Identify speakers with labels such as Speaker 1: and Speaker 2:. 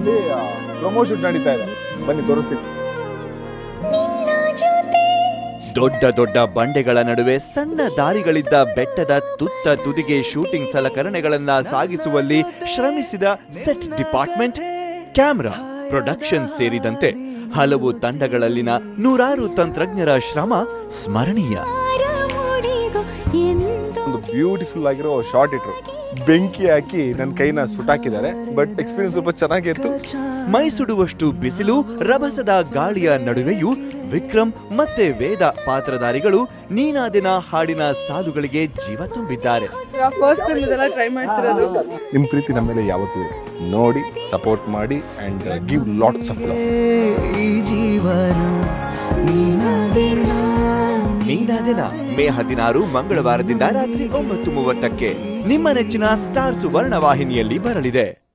Speaker 1: ಇಲ್ಲಿ ಪ್ರಮೋಷನ್ ನಡೀತಾ ಇದೆ ಬನ್ನಿ ತೋರಿಸ್ತೀನಿ
Speaker 2: ದೊಡ್ಡ ದೊಡ್ಡ ಬಂಡೆಗಳ ನಡುವೆ ಸಣ್ಣ ದಾರಿಗಳಿದ್ದ ಬೆಟ್ಟದ ತುತ್ತ ತುದಿಗೆ ಶೂಟಿಂಗ್ ಸಲಕರಣೆಗಳನ್ನ ಸಾಗಿಸುವಲ್ಲಿ ಶ್ರಮಿಸಿದ ಸೆಟ್ ಡಿಪಾರ್ಟ್ಮೆಂಟ್ ಕ್ಯಾಮ್ರಾ ಪ್ರೊಡಕ್ಷನ್ ಸೇರಿದಂತೆ ಹಲವು ತಂಡಗಳಲ್ಲಿನ ನೂರಾರು ತಂತ್ರಜ್ಞರ ಶ್ರಮ ಸ್ಮರಣೀಯ
Speaker 1: ಒಂದು ಬ್ಯೂಟಿಫುಲ್ ಆಗಿರೋ ಶಾರ್ಟ್ ಇಟ್ರು ಬೆಂಕಿ ಹಾಕಿ ನನ್ನ ಕೈನ ಸುಟ್ಟಾಕಿದ್ದಾರೆ ಬಟ್ ಎಕ್ಸ್ಪೀರಿಯನ್ಸ್ ಸ್ವಲ್ಪ ಚೆನ್ನಾಗಿತ್ತು
Speaker 2: ಮೈ ಸುಡುವಷ್ಟು ಬಿಸಿಲು ರಭಸದ ಗಾಳಿಯ ನಡುವೆಯೂ ವಿಕ್ರಮ್ ಮತ್ತೆ ವೇದ ಪಾತ್ರಧಾರಿಗಳು ನೀನಾದಿನ ಹಾಡಿನ ಸಾಲುಗಳಿಗೆ ಜೀವ ತುಂಬಿದ್ದಾರೆ
Speaker 3: ಫಸ್ಟ್ ಟೈಮ್ ಇದೆಲ್ಲ ಟ್ರೈ ಮಾಡ್ತಿರೋದು
Speaker 1: ನಿಮ್ಮ ಪ್ರೀತಿ ನಮ್ಮ ಮೇಲೆ ಯಾವತ್ತೂ ಇದೆ ನೋಡಿ ಸಪೋರ್ಟ್ ಮಾಡಿ and give lots of love
Speaker 2: ನೀನಾದಿನ ಮೇ ಹದಿನಾರು ಮಂಗಳವಾರದಿಂದ ರಾತ್ರಿ ಒಂಬತ್ತು ಮೂವತ್ತಕ್ಕೆ ನಿಮ್ಮ ನೆಚ್ಚಿನ ಸ್ಟಾರ್ ಸುವರ್ಣ ವಾಹಿನಿಯಲ್ಲಿ ಬರಲಿದೆ